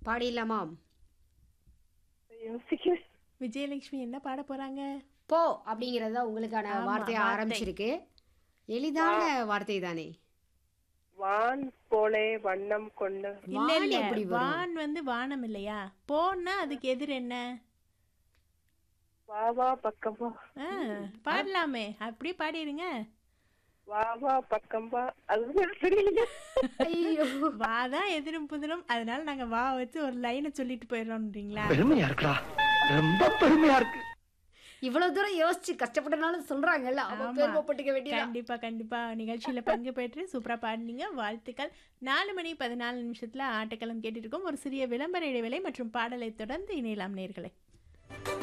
பாடிடலாமாம் யோசிக்கிறேன் விஜயலட்சுமி என்ன பாட போறாங்க போ அப்படிங்கிறது தான் உங்களுக்கான ஆமா, வார்த்தையை வார்த்தை. ஆரம்பிச்சிருக்கு எளிதான வார்த்தை தானே வான் போலே வண்ணம் கொண்டு இல்ல வான் இல்ல எப்படி வரும்? வான் வந்து வானம் இல்லையா போன்னா அதுக்கு எதிர் என்ன வா வா பக்கம் வா ஆ, பாடலாமே அப்படியே பாடிடுங்க வா வா பக்கம் வா அது எனக்கு தெரியல ஐயோ வாதான் எதிரும் புதிரும் அதனால நாங்க வா வச்சு ஒரு லைனை சொல்லிட்டு போயிடுறோம்ன்றீங்களா பெருமையா இருக்குடா ரொம்ப பெருமையா இருக்கு இவ்வளவு தூரம் யோசிச்சு கஷ்டப்பட்டனாலும் சொல்றாங்கல்ல அவ ஆமா. பெருமைப்பட்டுக்க வேண்டியதா கண்டிப்பா கண்டிப்பா நிகழ்ச்சியில பங்கு பெற்று சூப்பரா பாடினீங்க வாழ்த்துக்கள் நாலு மணி பதினாலு நிமிஷத்துல ஆட்டக்களம் கேட்டுட்டு இருக்கோம் ஒரு சிறிய விளம்பர இடைவேளை மற்றும் பாடலை தொடர்ந்து இணையலாம் நேர்களை